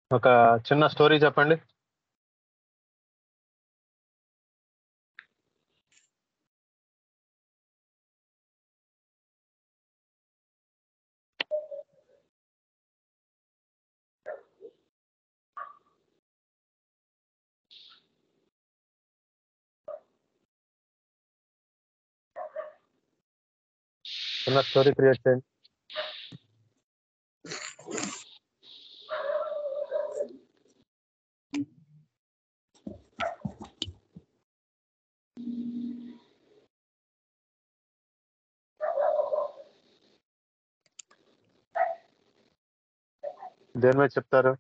ఒక చిన్న స్టోరీ చెప్పండి చిన్న స్టోరీ క్రియేట్ చేయండి దేని మీద చెప్తారు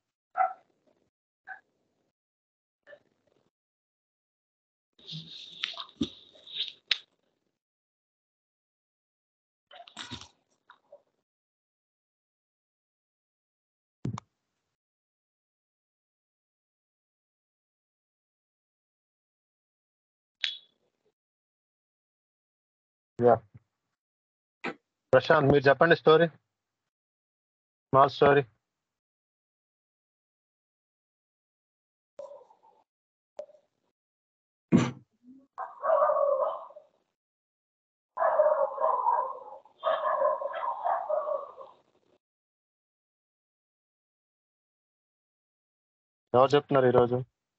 యా ప్రశాంత్ మీరు చెప్పండి స్టోరీ స్మాల్ స్టోరీ ఎవరు చెప్తున్నారు ఈరోజు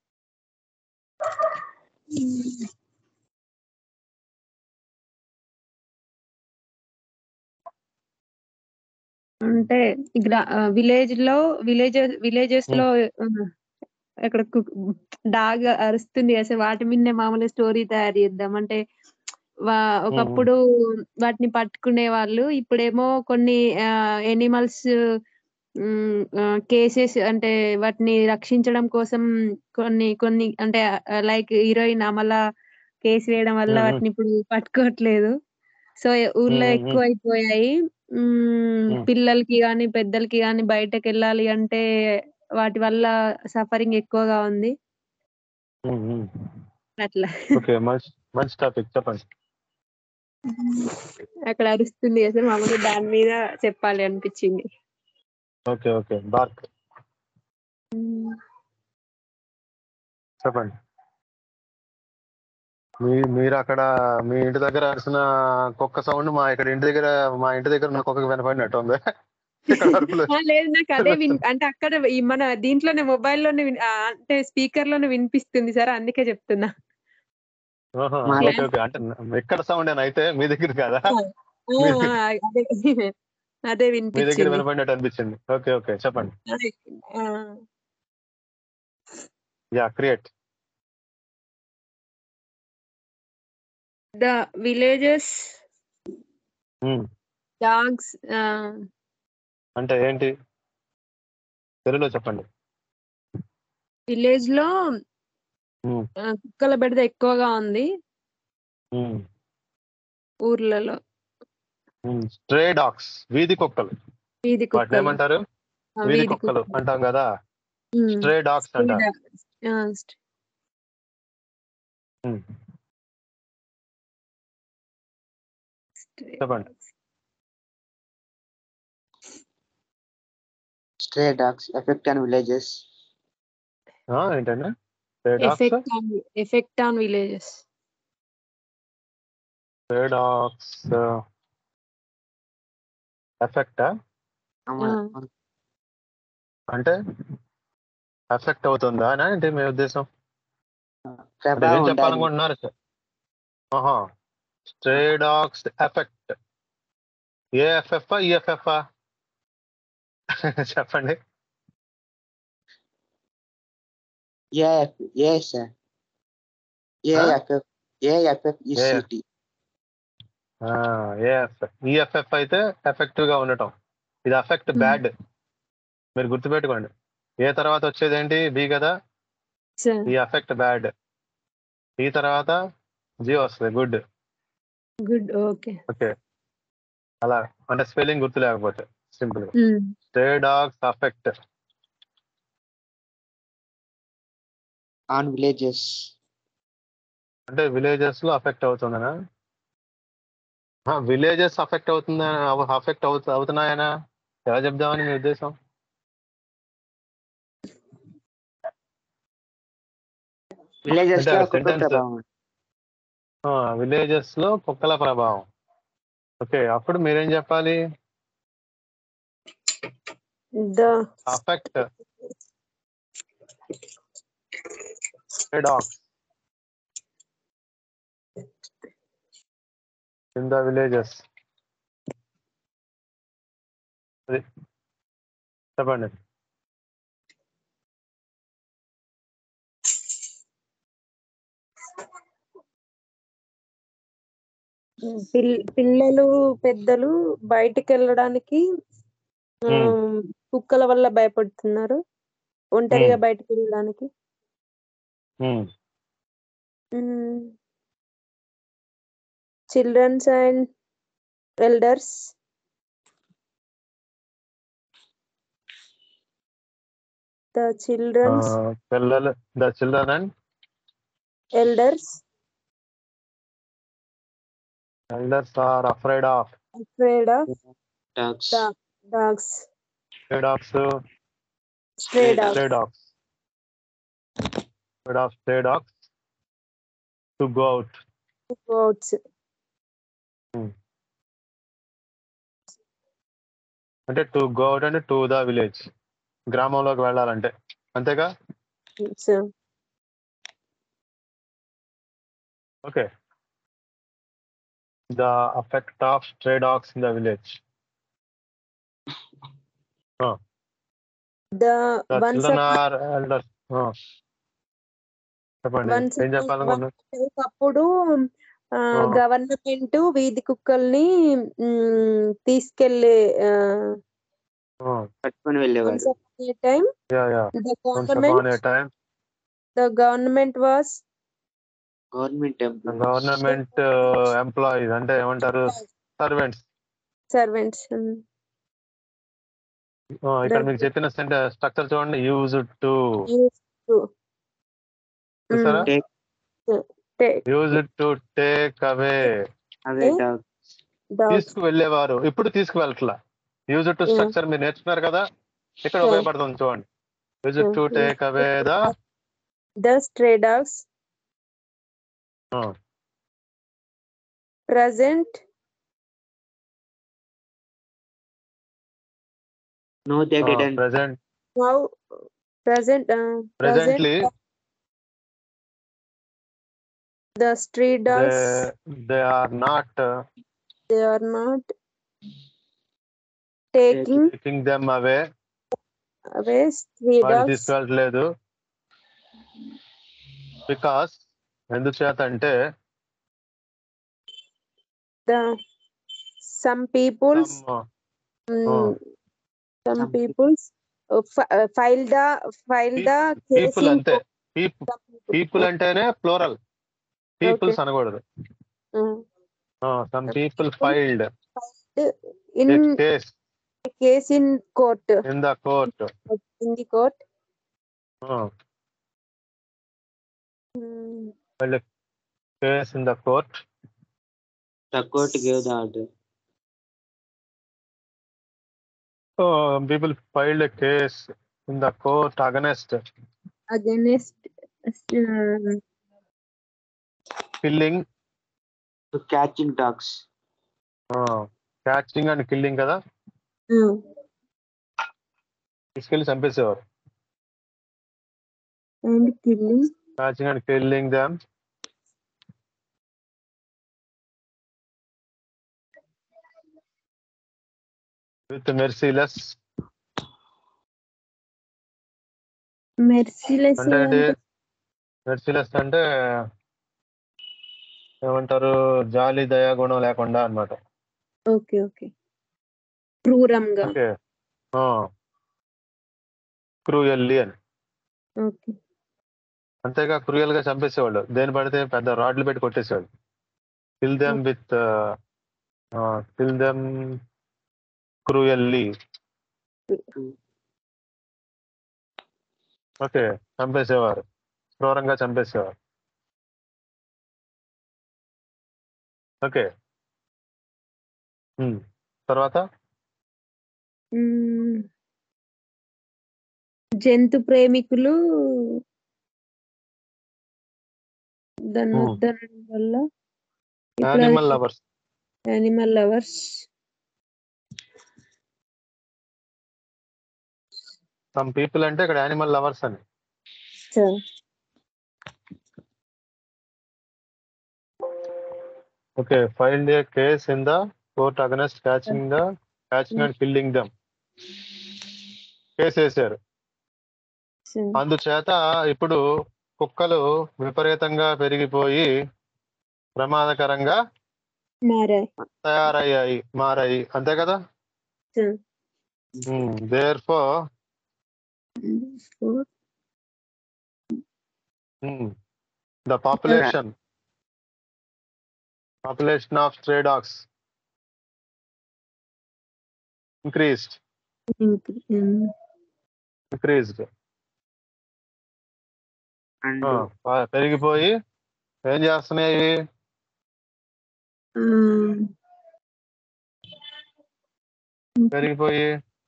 అంటే విలేజ్ లో విలేజెస్ విలేజెస్ లో ఆ, అక్కడ డాగ్ అరుస్తుంది అసలు వాటి మీదనే మామూలు స్టోరీ తయారు చేద్దాం అంటే వా- ఒకప్పుడు వాటిని పట్టుకునే వాళ్ళు ఇప్పుడేమో కొన్ని ఎనిమల్స్ కేసెస్ అంటే వాటిని రక్షించడం కోసం కొన్ని కొన్ని అంటే లైక్ హీరోయిన్ అమల కేసు వేయడం వల్ల మ్మ్. వాటిని ఇప్పుడు పట్టుకోవట్లేదు సో ఊర్లో మ్మ్. ఎక్కువ అయిపోయాయి మ్మ్, మ్మ్. పిల్లలకి కానీ పెద్దలకి కానీ బయటకు వెళ్ళాలి అంటే వాటి వల్ల సఫరింగ్ ఎక్కువగా ఉంది ఉమ్, ఉమ్. అట్లా ఓకే మంచి మంచి టాపిక్ చెప్పండి అక్కడ అరుస్తుంది అసలు మామూలుగా దాని మీద చెప్పాలి అనిపించింది ఓకే ఓకే బార్క్ చెప్పండి మీ మీరు అక్కడ మీ ఇంటి దగ్గర అరిసిన కుక్క సౌండ్ మా ఇక్కడ ఇంటి దగ్గర మా ఇంటి దగ్గర ఉన్న కుక్కకి వినపడినట్టు ఉంది ఇక్కడ అరుపులు ఆ, లేదు నాకు అదే విన్ అంటే అక్కడ ఈ మన దీంట్లోనే మొబైల్ లోనే విన్- ఆ, అంటే స్పీకర్ లోనే వినిపిస్తుంది సార్ అందుకే చెప్తున్నా ఓహో, మా- ఓకే ఓకే అంటే ఇక్కడ సౌండ్ అని అయితే మీ దగ్గర కాదా ఆ, మీ- ఆ, అదే అదే మీ దగ్గర వినిపించింది వినపడినట్టు అనిపించింది ఓకే ఓకే చెప్పండి అదే, ఆ, yeah create the villages dogs uh, అంటే ఏంటి తెలుగులో చెప్పండి విలేజ్ లో ఉమ్, ఆ, కుక్కల బెడద ఎక్కువగా ఉంది ఉమ్, ఊర్లలో ఉమ్. స్ట్రే డాగ్స్ వీధి కుక్కలు వీధి వాటిని కుక్కలు ఏమంటారు ఆ, వీధి వీధి కుక్కలు కుక్కలు అంటాం కదా ఉమ్, స్ట్రే డాగ్స్ stray అంటారు dogs. ఆ, st- ఉమ్, stray చెప్పండి dogs. stray dogs effect on villages. ఆ, ఏంటండి stray dogs effect on effect on villages stray dogs effect అమ- ఆ. అంటే ఎఫెక్ట్ అవుతుందా అని ఏంటి మీ ఉద్దేశం అంటే ప్రభావం ఏం ఉండాలి చెప్పాలనుకుంటున్నారు ఆహా stray dogs effect AFF EFF చెప్పండి AF, yes sir. AFF, AFF is Yeah. city. AF EFF అయితే ఎఫెక్టివ్ గా ఉండటం ఇది ఎఫెక్ట్ Hmm. బ్యాడ్ మీరు గుర్తుపెట్టుకోండి ఏ తర్వాత వచ్చేది ఏంటి బి కదా So, ఈ ఎఫెక్ట్ బ్యాడ్ ఈ తర్వాత జీ వస్తుంది గుడ్ good okay ఓకే అలా అంటే స్పెల్లింగ్ గుర్తు లేకపోతే సింపుల్ గా mm. Stay dogs affect On villages. అంటే విలేజెస్ లో అఫెక్ట్ అవుతుందనా విలేజెస్ అఫెక్ట్ అవుతుందా అఫెక్ట్ అవుతు అవుతున్నాయనా ఎలా చెప్దామని మీ ఉద్దేశం విలేజెస్ అంటే లో ఆ కుక్క sentence- ప్రభావం విలేజెస్ లో కుక్కల ప్రభావం ఓకే అప్పుడు మీరేం చెప్పాలి the affect dogs in the villages అది చెప్పండి పిల్- పిల్లలు పెద్దలు బయటికి వెళ్ళడానికి ఆ, Hmm. కుక్కల వల్ల భయపడుతున్నారు ఒంటరిగా బయటికి వెళ్ళడానికి um, childrens and elders the ఆ, చిల్డ్రన్స్ పిల్లలు the children and elders elders are afraid of afraid of dogs Da- dogs stray dogs stray dogs stray dogs afraid of stray dogs to go out goats అంటే to go out అంటే to the village గ్రామంలోకి వెళ్ళాలంటే అంతేగా so okay the affect of stray dogs in the village the the once children upon are elders చెప్పండి once ఏం upon- చెప్పాలనుకున్నారు ఒకప్పుడు ఆ. గవర్నమెంట్ వీధి కుక్కల్ని మ్, తీసుకెళ్లే పట్టుకొని వెళ్ళేవారు time yeah yeah the once upon a government time the government was government employees government employees అంటే ఏమంటారు సర్వెంట్స్ సర్వెంట్స్ ఇక్కడ మీకు చెప్పిన స్ట్రక్చర్ చూడండి యూజ్ టు చూసారా use to take away away Eh? Dog తీసుకు వెళ్ళేవారు ఇప్పుడు తీసుకువెళ్ళట్లా యూజ్ టు Yeah. స్ట్రక్చర్ మీరు నేర్చుకున్నారు కదా ఇక్కడ Yeah. ఉపయోగపడుతుంది చూడండి use to Yeah. Take away the the stray dogs present no they didn't present now present presently the stray dogs they are not they are not taking taking them away away stray వాళ్ళు dogs తీసుకెళ్ళట్లేదు because ఎందుచేత అంటే the some peoples Oh. Some Some peoples file the file the people అంతే people అంటేనే plural peoples అనకూడదు some people filed in case case in court in the court in the court case in the court the court gave the order people filed case in the court against against killing to catching dogs catching and killing కదా తీసుకెళ్ళి చంపేసేవారు and killing catching and killing them with merciless merciless అంటే ఏంటి మెర్సీలెస్ అంటే ఏమంటారు జాలి దయా గుణం లేకుండా అన్నమాట ఓకే ఓకే క్రూరంగా ఓకే క్రూయల్లీ అని ఓకే అంతేగా క్రూయల్ గా చంపేసేవాళ్ళు దేని పడితే పెద్ద రాడ్లు పెట్టి కొట్టేసేవాళ్ళు kill them with kill them cruelly okay చంపేసేవారు క్రూరంగా చంపేసేవారు ఓకే ఉమ్. తర్వాత మ్మ్. జంతు ప్రేమికులు దాన్ని Hmm. వద్దనడం వల్ల ఇప్పుడు animal lovers animal lovers some people అంటే ఇక్కడ యానిమల్ లవర్స్ అని sir okay filed a case in the court against catching the catching and killing them case వేసారు సార్ అందుచేత ఇప్పుడు కుక్కలు విపరీతంగా పెరిగిపోయి ప్రమాదకరంగా మారాయి తయారయ్యాయి మారాయి అంతే కదా sir there four Four. The population population of stray dogs increased Incre- um, increased and పెరిగిపోయి ఏం చేస్తున్నాయి ఇవి um, పెరిగిపోయి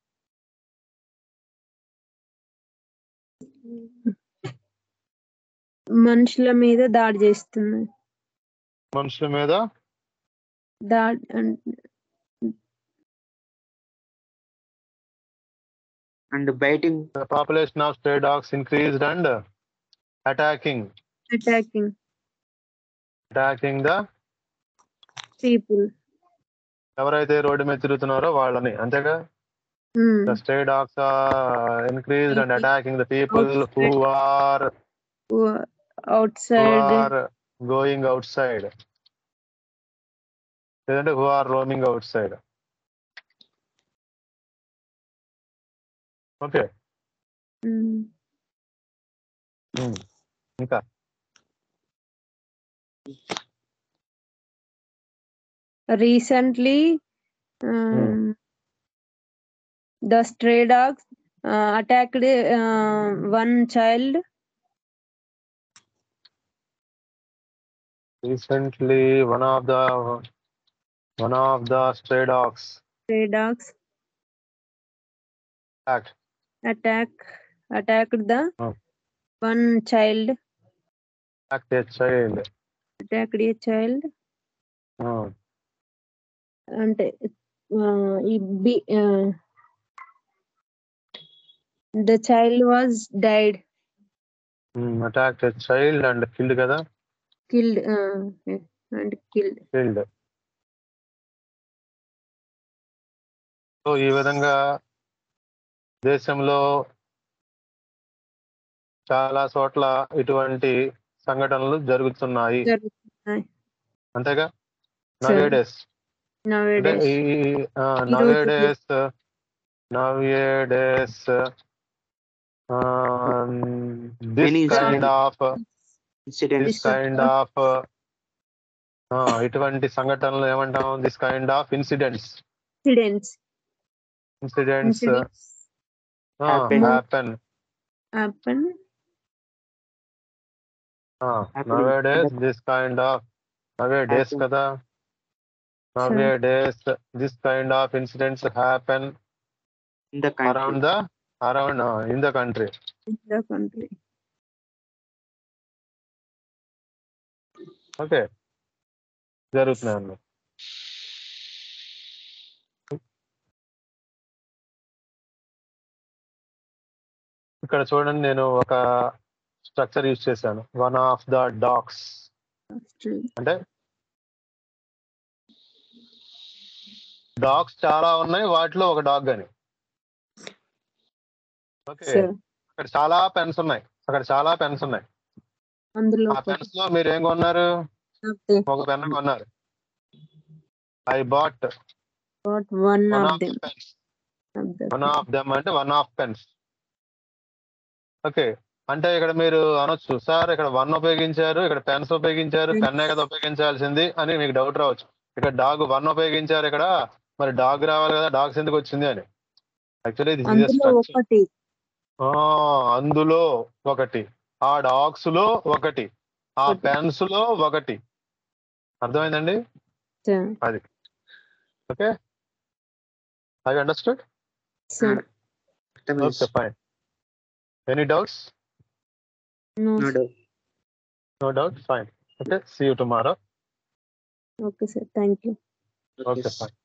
మనుషుల మీద దాడి చేస్తుంది మనుషుల మీద దాడి అన్- and biting the population of stray dogs increased and attacking attacking attacking the people ఎవరైతే రోడ్డు మీద తిరుగుతున్నారో వాళ్ళని అంతేగా the stray dogs are increased and attacking the people who are out who side are going outside లేదంటే who are roaming outside okay ఇంకా recently um, the stray dogs uh, attacked uh, one child recently one of the one of the stray dogs stray dogs attacked attack attacked the Oh. one child attacked a child attacked a child Oh. అంటే ఈ be the child was died Hmm, attacked a child and killed కదా killed and killed killed so ఈ విధంగా దేశంలో చాలా చోట్ల ఇటువంటి సంఘటనలు జరుగుతున్నాయి జరుగుతున్నాయి అంతేగా Sure. నవేడేస్ అంటే nowadays ఈ రోజు nowadays nowadays this Many kind of incidents this kind of ఇటువంటి సంఘటనలు ఏమంటాం this kind of incidents incidents incidents incidents Happen. Happen happen Happening. Nowadays this kind of nowadays Happen. కదా nowadays this kind of incidents happen in the around country the around in the country in the country okay జరుగుతున్నాయి అన్నమాట ఇక్కడ చూడండి నేను ఒక structure use చేశాను one of the dogs Australia. అంటే dogs చాలా ఉన్నాయి వాటిలో ఒక డాగ్ అని ఓకే So, అక్కడ చాలా పెన్స్ ఉన్నాయి అక్కడ చాలా పెన్స్ ఉన్నాయి అందులో ఆ పెన్స్ లో మీరు ఏం కొన్నారు ఒకటి ఒక పెన్ కొన్నారు I bought got one one of of them pens of the one of them అంటే వన్ ఆఫ్ పెన్స్ ఓకే అంటే ఇక్కడ మీరు అనొచ్చు సార్ ఇక్కడ వన్ ఉపయోగించారు ఇక్కడ పెన్స్ ఉపయోగించారు Pens. పెన్నే కదా ఉపయోగించాల్సింది అని మీకు డౌట్ రావచ్చు ఇక్కడ డాగ్ వన్ ఉపయోగించారు ఇక్కడ మరి డాగ్ రావాలి కదా డాగ్స్ ఎందుకు వచ్చింది అని యాక్చువల్లీ దిస్ ఇస్ అందులో ఒకటి అందులో ఒకటి ఆ డాగ్స్ లో ఒకటి ఆ ఒకటి. పెన్స్ లో ఒకటి అర్థమైందండి So, okay I understood so, okay fine any doubts no, no doubt no doubt fine okay see you tomorrow okay sir thank you okay fine